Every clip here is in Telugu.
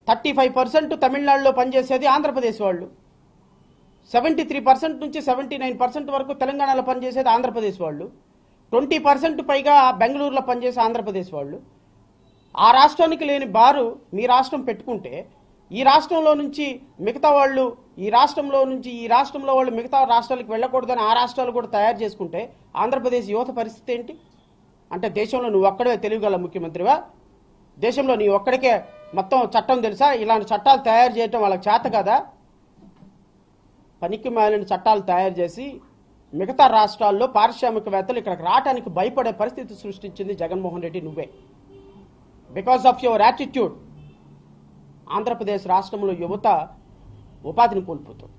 థర్టీ ఫైవ్ పర్సెంట్ తమిళనాడులో పనిచేసేది ఆంధ్రప్రదేశ్ వాళ్ళు సెవెంటీ త్రీ పర్సెంట్ నుంచి సెవెంటీ నైన్ పర్సెంట్ వరకు తెలంగాణలో పనిచేసేది ఆంధ్రప్రదేశ్ వాళ్ళు ట్వంటీ పర్సెంట్ పైగా బెంగళూరులో పనిచేసే ఆంధ్రప్రదేశ్ వాళ్ళు ఆ రాష్ట్రానికి లేని బారు మీ రాష్ట్రం పెట్టుకుంటే ఈ రాష్ట్రంలో నుంచి మిగతా వాళ్ళు ఈ రాష్ట్రంలో నుంచి ఈ రాష్ట్రంలో వాళ్ళు మిగతా రాష్ట్రాలకు వెళ్ళకూడదని ఆ రాష్ట్రాలు కూడా తయారు చేసుకుంటే ఆంధ్రప్రదేశ్ యువత పరిస్థితి ఏంటి అంటే దేశంలో నువ్వు ఒక్కడే తెలియగల ముఖ్యమంత్రివా దేశంలో నీ ఒక్కడికే మొత్తం చట్టం తెలుసా ఇలాంటి చట్టాలు తయారు చేయటం వాళ్ళకి చేత కదా పనికి మాలిన చట్టాలు తయారు చేసి మిగతా రాష్ట్రాల్లో పారిశ్రామికవేత్తలు ఇక్కడికి రావడానికి భయపడే పరిస్థితి సృష్టించింది జగన్మోహన్ రెడ్డి నువ్వే because of your attitude Andhra Pradesh రాష్ట్రంలో యువత ఉపాధిని కోల్పోతుంది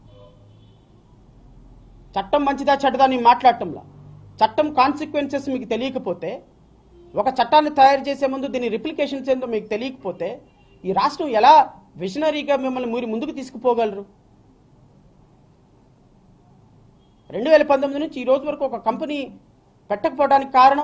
చట్టం మంచిదా చెడ్డదా అని మాట్లాడటంలా చట్టం కాన్సిక్వెన్సెస్ మీకు తెలియకపోతే ఒక చట్టాన్ని తయారు చేసే ముందు దీని రిప్లికేషన్స్ ఏందో మీకు తెలియకపోతే ఈ రాష్ట్రం ఎలా విజనరీగా మిమ్మల్ని మీరు ముందుకు తీసుకుపోగలరు రెండు వేల పంతొమ్మిది నుంచి ఈ రోజు వరకు ఒక కంపెనీ పెట్టకపోవడానికి కారణం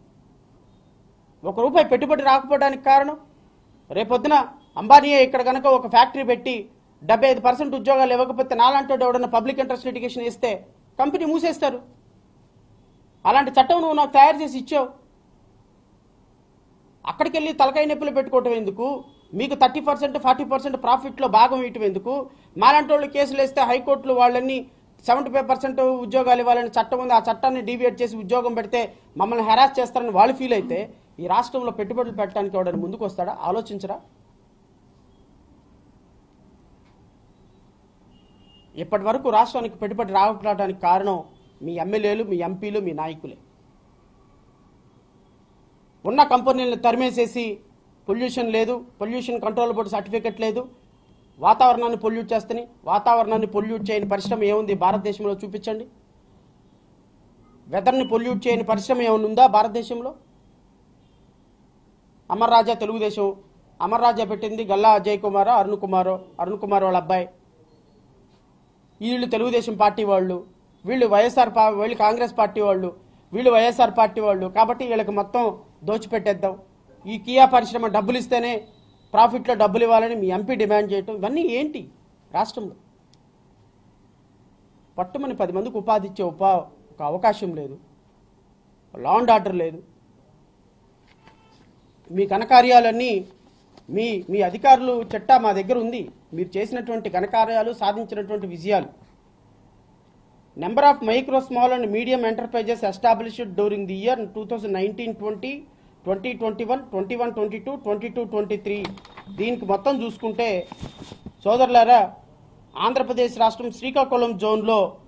ఒక రూపాయి పెట్టుబడి రాకపోవడానికి కారణం రేపొద్దున అంబానీయే ఇక్కడ కనుక ఒక ఫ్యాక్టరీ పెట్టి డెబ్బై ఐదు పర్సెంట్ ఉద్యోగాలు ఇవ్వకపోతే నాలంటో ఎవడన్నా పబ్లిక్ ఇంట్రెస్ట్ లిటిగేషన్ ఇస్తే కంపెనీ మూసేస్తారు అలాంటి చట్టం నువ్వు నాకు తయారు చేసి ఇచ్చావు అక్కడికి వెళ్ళి తలకాయ నొప్పులు పెట్టుకోవటం ఎందుకు మీకు థర్టీ పర్సెంట్ ఫార్టీ పర్సెంట్ ప్రాఫిట్లో భాగం ఇవ్వటం ఎందుకు మాలాంటి వాళ్ళు కేసులు వేస్తే హైకోర్టులు వాళ్ళని సెవెంటీ ఫైవ్ పర్సెంట్ ఉద్యోగాలు ఇవ్వాలని చట్టం ఉంది ఆ చట్టాన్ని డీవియేట్ చేసి ఉద్యోగం పెడితే మమ్మల్ని హెరాస్ చేస్తారని వాళ్ళు ఫీల్ అయితే ఈ రాష్ట్రంలో పెట్టుబడులు పెట్టడానికి ఎవడని ముందుకు వస్తాడా ఆలోచించరా ఇప్పటి వరకు రాష్ట్రానికి పెట్టుబడి రావడానికి కారణం మీ ఎమ్మెల్యేలు మీ ఎంపీలు మీ నాయకులే ఉన్న కంపెనీలను తరిమేసేసి పొల్యూషన్ లేదు పొల్యూషన్ కంట్రోల్ బోర్డు సర్టిఫికెట్ లేదు వాతావరణాన్ని పొల్యూట్ చేస్తని వాతావరణాన్ని పొల్యూట్ చేయని పరిశ్రమ ఏముంది భారతదేశంలో చూపించండి వెదర్ని పొల్యూట్ చేయని పరిశ్రమ ఏమైనా ఉందా భారతదేశంలో అమర్ రాజా తెలుగుదేశం అమర్ రాజా పెట్టింది గల్లా అజయ్ కుమారో అరుణ్ కుమారో అరుణ్ కుమార్ వాళ్ళ అబ్బాయి వీళ్ళు తెలుగుదేశం పార్టీ వాళ్ళు వీళ్ళు వైఎస్ఆర్ పా వీళ్ళు కాంగ్రెస్ పార్టీ వాళ్ళు వీళ్ళు వైఎస్ఆర్ పార్టీ వాళ్ళు కాబట్టి వీళ్ళకి మొత్తం దోచిపెట్టేద్దాం ఈ కియా పరిశ్రమ డబ్బులు ఇస్తేనే ప్రాఫిట్లో డబ్బులు ఇవ్వాలని మీ ఎంపీ డిమాండ్ చేయటం ఇవన్నీ ఏంటి రాష్ట్రంలో పట్టుమని పది మందికి ఉపాధి ఇచ్చే ఉపా ఒక అవకాశం లేదు లా అండ్ ఆర్డర్ లేదు మీ ఘనకార్యాలన్నీ మీ మీ అధికారులు చట్టా మా దగ్గర ఉంది మీరు చేసినటువంటి ఘనకార్యాలు సాధించినటువంటి విజయాలు number of micro small and medium enterprises established during the year two thousand nineteen twenty twenty twenty one twenty one twenty two twenty two twenty three దీనికి మొత్తం చూసుకుంటే సోదరులారా ఆంధ్రప్రదేశ్ రాష్ట్రం శ్రీకాకుళం జోన్లో